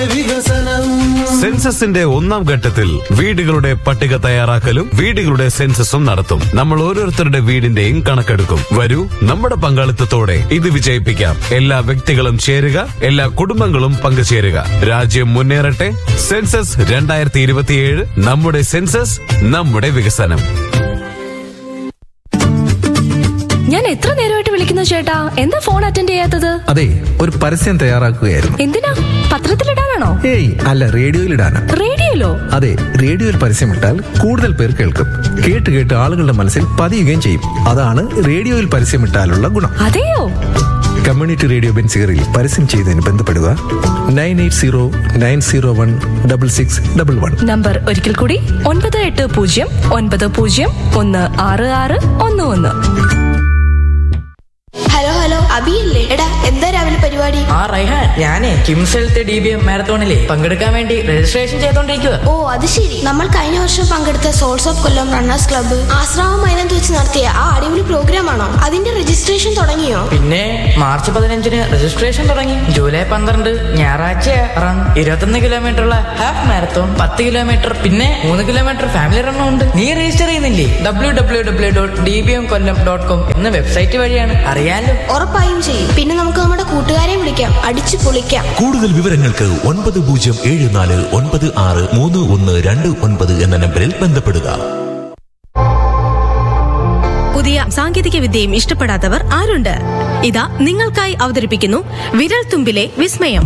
സെൻസസിന്റെ ഒന്നാം ഘട്ടത്തിൽ വീടുകളുടെ പട്ടിക തയ്യാറാക്കലും വീടുകളുടെ സെൻസസും നടത്തും നമ്മൾ ഓരോരുത്തരുടെ വീടിന്റെയും കണക്കെടുക്കും വരൂ നമ്മുടെ പങ്കാളിത്തത്തോടെ ഇത് വിജയിപ്പിക്കാം എല്ലാ വ്യക്തികളും ചേരുക എല്ലാ കുടുംബങ്ങളും പങ്കുചേരുക രാജ്യം മുന്നേറട്ടെ സെൻസസ് രണ്ടായിരത്തി ഇരുപത്തിയേഴ് നമ്മുടെ സെൻസസ് നമ്മുടെ വികസനം ഞാൻ എത്ര നേരമായിട്ട് വിളിക്കുന്നു ചേട്ടാ എന്താ ഫോൺ അറ്റൻഡ് ചെയ്യാത്തത് അതെ ഒരു പരസ്യം തയ്യാറാക്കുകയായിരുന്നു എന്തിനാ പത്രത്തിലിടാനാണോ ഏയ് അല്ല റേഡിയോയിലിടാനാ റേഡിയോയിലോ അതെ റേഡിയോയിൽ പരസ്യമിട്ടാൽ കൂടുതൽ പേർ കേൾക്കും കേട്ട് കേട്ട് ആളുകളുടെ മനസ്സിൽ പതിയുകയും ചെയ്യും അതാണ് റേഡിയോയിൽ പരസ്യമിട്ടാലുള്ള ഗുണം അതെയോ കമ്മ്യൂണിറ്റി റേഡിയോ ബെൻസിയറിൽ പരസ്യം ചെയ്തതിന് ബന്ധപ്പെടുക nine eight zero nine zero one double six double one number ഒരിക്കൽ കൂടി ഒൻപത് എട്ട് പൂജ്യം ഒൻപത് പൂജ്യം ഒന്ന് ആറ് ആറ് ഒന്ന് ഒന്ന് ഹലോ ഹലോ അബിയല്ലേ എടാ എന്താ രാവിലെ പരിപാടി ആ റൈഹാൻ ഞാനേ KIMS health D B M മാരത്തോണിലെ പങ്കെടുക്കാൻ വേണ്ടി രജിസ്ട്രേഷൻ ചെയ്തോണ്ടിരിക്കുക ഓ അത് ശരി നമ്മൾ കഴിഞ്ഞ വർഷം പങ്കെടുത്ത soles of Kollam runners club Asramam മൈതാനത്ത് വെച്ച് നടത്തിയ ആ അടിപൊളി പ്രോഗ്രാം ആണോ അതിന്റെ രജിസ്ട്രേഷൻ തുടങ്ങിയോ പിന്നെ മാർച്ച് പതിനഞ്ചിന് രജിസ്ട്രേഷൻ തുടങ്ങി ജൂലൈ പന്ത്രണ്ട് ഞായറാഴ്ച റൺ ഇരുപത്തൊന്ന് കിലോമീറ്റർ ഉള്ള ഹാഫ് മാരത്തോൺ പത്ത് കിലോമീറ്റർ പിന്നെ മൂന്ന് കിലോമീറ്റർ ഫാമിലി റണ്ണും ഉണ്ട് നീ രജിസ്റ്റർ ചെയ്യുന്നില്ലേ W W W dot D B M Kollam dot com എന്ന വെബ്സൈറ്റ് വഴിയാണ് അറിയാലോ ഉറപ്പായും ചെയ്യും പിന്നെ നമുക്ക് നമ്മുടെ കൂട്ടുകാരെ വിളിക്കാം അടിച്ചു പൊളിക്കാം കൂടുതൽ വിവരങ്ങൾക്ക് ഒൻപത് പൂജ്യം ഏഴ് നാല് ഒൻപത് ആറ് മൂന്ന് ഒന്ന് രണ്ട് ഒൻപത് എന്ന നമ്പറിൽ ബന്ധപ്പെടുക പുതിയ സാങ്കേതിക വിദ്യയും ഇഷ്ടപ്പെടാത്തവർ ആരുണ്ട് ഇതാ നിങ്ങൾക്കായി അവതരിപ്പിക്കുന്നു വിരൽ തുമ്പിലെ വിസ്മയം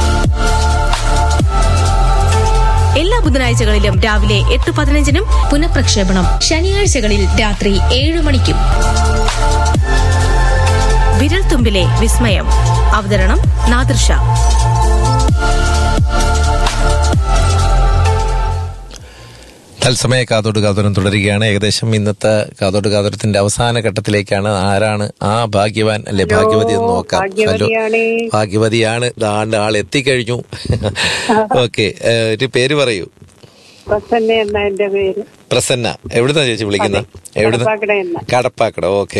എല്ലാ ബുധനാഴ്ചകളിലും രാവിലെ എട്ട് പതിനഞ്ചിനും പുനഃപ്രക്ഷേപണം ശനിയാഴ്ചകളിൽ രാത്രി ഏഴ് മണിക്കും വിരൽ തുമ്പിലെ വിസ്മയം അവതരണം നാദൃഷ തത്സമയ കാതോട് കാതോരം തുടരുകയാണ് ഏകദേശം ഇന്നത്തെ കാതോട് കാതോരത്തിന്റെ അവസാന ഘട്ടത്തിലേക്കാണ് ആരാണ് ആ ഭാഗ്യവാൻ അല്ലെ ഭാഗ്യവതി എന്ന് നോക്കാം ഹലോ ഭാഗ്യവതിയാണ് ദാണ്ട് ആൾ എത്തിക്കഴിഞ്ഞു ഓക്കെ ഒരു പേര് പറയൂ പ്രസന്ന എന്ന എന്റെ പേര് പ്രസന്ന എവിടുന്നാ ചേച്ചി വിളിക്കുന്ന എവിടുന്ന കടപ്പാക്കടയെന്ന. കടപ്പാക്കട ഓക്കെ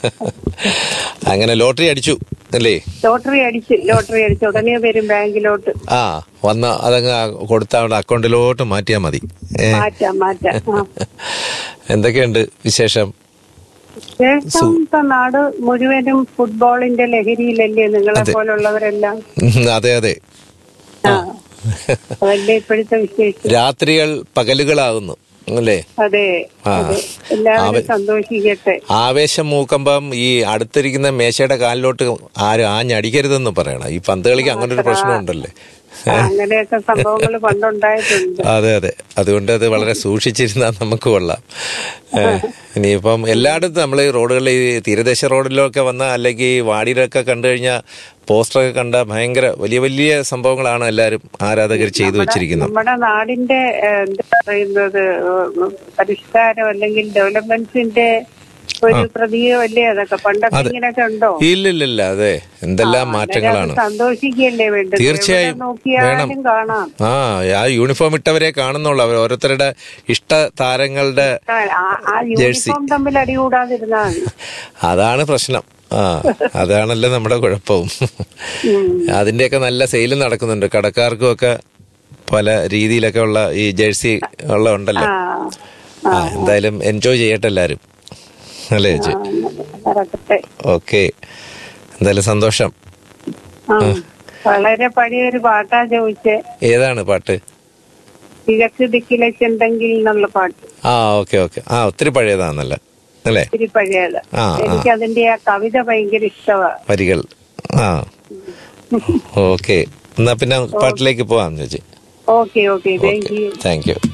അങ്ങനെ ലോട്ടറി അടിച്ചു അല്ലേ ലോട്ടറി അടിച്ച് ലോട്ടറി അടിച്ച് ഉടനെ വരും ബാങ്കിലോട്ട് ആ വന്ന അതങ്ങ് കൊടുത്ത അവിടെ അക്കൗണ്ടിലോട്ട് മാറ്റിയാ മതി ഏ, മാറ്റാം മാറ്റാം ആ. എന്തൊക്കെയുണ്ട് വിശേഷം ശേഷം ഇപ്പൊ നാട് മുഴുവനും ഫുട്ബോളിന്റെ ലഹരിയിലല്ലേ നിങ്ങളെ അതെ. പോലുള്ളവരെല്ലാം ഉം, അതെ അതെ ആ അതല്ലേ ഇപ്പോഴത്തെ വിശേഷം രാത്രികൾ പകലുകളാകുന്നു അല്ലേ അതെ ആ. അതെ എല്ലാവരും അവ- സന്തോഷിക്കട്ടെ ആവേശം മൂക്കുമ്പം ഈ അടുത്തിരിക്കുന്ന മേശയുടെ കാലിലോട്ട് ആരും ആഞ്ഞടിക്കരുതെന്ന് പറയണം ഈ പന്ത് കളിക്ക് അങ്ങനെ ഒരു പ്രശ്നമുണ്ടല്ലേ ആ, അങ്ങനെയൊക്കെ സംഭവങ്ങൾ പണ്ടുണ്ടായിട്ടുണ്ട് അതെ അതെ അതുകൊണ്ട് അത് വളരെ സൂക്ഷിച്ചിരുന്നാൽ നമുക്ക് കൊള്ളാം ഏ, ഇനിയിപ്പം എല്ലായിടത്തും നമ്മൾ ഈ റോഡുകളിൽ ഈ തീരദേശ റോഡിലൊക്കെ വന്ന അല്ലെങ്കിൽ ഈ വാടിയിലൊക്കെ കണ്ടു കഴിഞ്ഞാൽ പോസ്റ്ററൊക്കെ കണ്ട ഭയങ്കര വലിയ വലിയ സംഭവങ്ങളാണ് എല്ലാവരും ആരാധകർ ചെയ്തു വെച്ചിരിക്കുന്നത് നമ്മുടെ നാടിന്റെ ഏഹ്, എന്താ പറയുന്നത് ഏഹ്, പരിഷ്കാരം അല്ലെങ്കിൽ ഡെവലപ്മെന്റ്സിന്റെ ഒരു പ്രതീകമല്ലേ അതൊക്കെ പണ്ടൊക്കെ അതെ. ഇങ്ങനെയൊക്കെ ഉണ്ടോ ഇല്ലില്ലില്ല അതെ എന്തെല്ലാം അന്നേരം മാറ്റങ്ങളാണ് അത് സന്തോഷിക്കല്ലേ വേണ്ടത് തീർച്ചയായും എവിടെ നോക്കിയാലും വേണം. കാണാം ആ ആ യൂണിഫോം ഇട്ടവരെ കാണുന്നുള്ളൂ അവർ ഓരോരുത്തരുടെ ഇഷ്ട താരങ്ങളുടെ ആ- ആ ജേഴ്സി. യൂണിഫോം തമ്മിൽ അടികൂടാതിരുന്നാൽ മതി അതാണ് പ്രശ്നം ആ അതാണല്ലോ നമ്മുടെ കുഴപ്പവും അതിന്റെയൊക്കെ നല്ല സെയിലും നടക്കുന്നുണ്ട് കടക്കാർക്കും ഒക്കെ പല രീതിയിലൊക്കെ ഉള്ള ഈ ജേഴ്സി ഉള്ള ഉണ്ടല്ലോ ആ എന്തായാലും എൻജോയ് ചെയ്യട്ടെ എല്ലാരും അല്ലേ ചേച്ചി നടക്കട്ടെ ഓക്കെ എന്തായാലും സന്തോഷം ആ വളരെ പഴയൊരു പാട്ടാ ചോദിച്ചേ ഏതാണ് പാട്ട് കിഴക്ക് ദിക്കിലെ ചെണ്ടെങ്കിൽ എന്നുള്ള പാട്ട് ആ ഓക്കെ ഓക്കെ ആ ഒത്തിരി പഴയതാണല്ലോ അല്ലേ ഇത്തിരി പഴയത് ആ, ആ. എനിക്ക് അതിന്റെ ആ കവിത ഭയങ്കര ഇഷ്ടമാ വരികൾ ആ ഓക്കെ എന്നാ പിന്നെ പാട്ടിലേക്ക് പോവാം ചേച്ചി okay okay thank you thank U